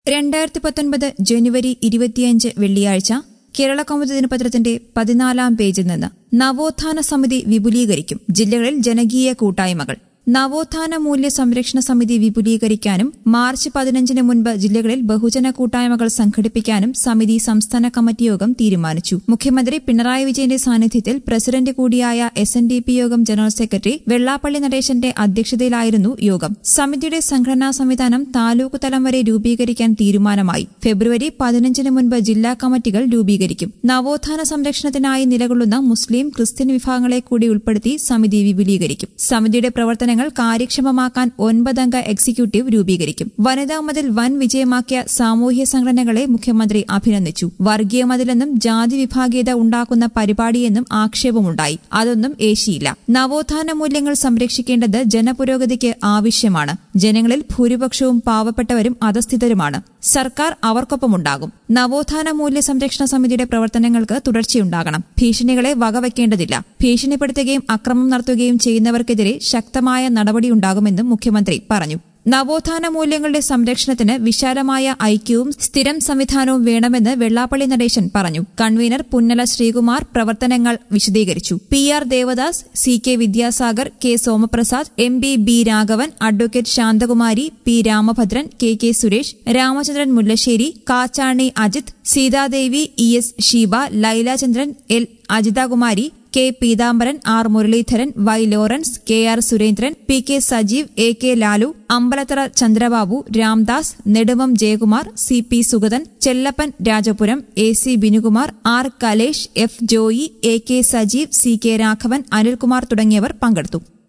രണ്ടായിരത്തി പത്തൊൻപത് ജനുവരി ഇരുപത്തിയഞ്ച് വെള്ളിയാഴ്ച കേരള കൗമുദി ദിനപത്രത്തിന്റെ പതിനാലാം പേജിൽ നിന്ന് നവോത്ഥാന സമിതി വിപുലീകരിക്കും ജില്ലകളിൽ ജനകീയ കൂട്ടായ്മകൾ നവോത്ഥാന മൂല്യ സംരക്ഷണ സമിതി വിപുലീകരിക്കാനും മാർച്ച് പതിനഞ്ചിന് മുൻപ് ജില്ലകളിൽ ബഹുജന കൂട്ടായ്മകൾ സംഘടിപ്പിക്കാനും സമിതി സംസ്ഥാന കമ്മിറ്റി യോഗം തീരുമാനിച്ചു മുഖ്യമന്ത്രി പിണറായി വിജയന്റെ സാന്നിധ്യത്തിൽ പ്രസിഡന്റ് കൂടിയായ S N D P Yogam general secretary Vellappally നടേശന്റെ അധ്യക്ഷതയിലായിരുന്നു യോഗം സമിതിയുടെ സംഘടനാ സംവിധാനം താലൂക്ക് തലം വരെ രൂപീകരിക്കാൻ തീരുമാനമായി ഫെബ്രുവരി പതിനഞ്ചിന് മുൻപ് ജില്ലാ കമ്മിറ്റികൾ രൂപീകരിക്കും നവോത്ഥാന സംരക്ഷണത്തിനായി നിലകൊള്ളുന്ന മുസ്ലിം ക്രിസ്ത്യൻ വിഭാഗങ്ങളെ കൂടി ഉൾപ്പെടുത്തി സമിതി വിപുലീകരിക്കും സമിതിയുടെ പ്രവർത്തനങ്ങൾ കാര്യക്ഷമമാക്കാൻ ഒൻപതംഗ എക്സിക്യൂട്ടീവ് രൂപീകരിക്കും വനിതാ മതിൽ വൻ വിജയമാക്കിയ സാമൂഹ്യ സംഘടനകളെ മുഖ്യമന്ത്രി അഭിനന്ദിച്ചു വർഗീയ മതിലെന്നും ജാതി വിഭാഗീയത ഉണ്ടാക്കുന്ന പരിപാടിയെന്നും ആക്ഷേപമുണ്ടായി അതൊന്നും ഏശിയില്ല നവോത്ഥാന മൂല്യങ്ങൾ സംരക്ഷിക്കേണ്ടത് ജനപുരോഗതിക്ക് ആവശ്യമാണ് ജനങ്ങളിൽ ഭൂരിപക്ഷവും പാവപ്പെട്ടവരും അധസ്ഥിതരുമാണ് സർക്കാർ അവർക്കൊപ്പമുണ്ടാകും നവോത്ഥാന മൂല്യ സംരക്ഷണ സമിതിയുടെ പ്രവർത്തനങ്ങൾക്ക് തുടർച്ചയുണ്ടാകണം ഭീഷണികളെ വകവയ്ക്കേണ്ടതില്ല ഭീഷണിപ്പെടുത്തുകയും അക്രമം നടത്തുകയും ചെയ്യുന്നവർക്കെതിരെ ശക്തമായ നടപടിയുണ്ടാകുമെന്നും മുഖ്യമന്ത്രി പറഞ്ഞു നവോത്ഥാന മൂല്യങ്ങളുടെ സംരക്ഷണത്തിന് വിശാലമായ ഐക്യവും സ്ഥിരം സംവിധാനവും വേണമെന്ന് വെള്ളാപ്പള്ളി നടേശൻ പറഞ്ഞു കൺവീനർ പുന്നല ശ്രീകുമാർ പ്രവർത്തനങ്ങൾ വിശദീകരിച്ചു P R Devadas C K Vidyasagar K Somaprasad M B B Raghavan advocate Santhakumari P Ramabhadran K K Suresh Ramachandran Mullassery Kachani Ajith Seethadevi E S Sheeba Lailachandran L Ajithakumari K Peethambaran R Muraleedharan Y Lawrence K R Surendran P K Sajeev A K Lalu Ambalathara Chandrababu Ramdas Nedumam Jayakumar C P Sugathan Chellappan Rajapuram A C Binukumar R Kalesh F Joy A K Sajeev C K Raghavan Anilkumar തുടങ്ങിയവർ പങ്കെടുത്തു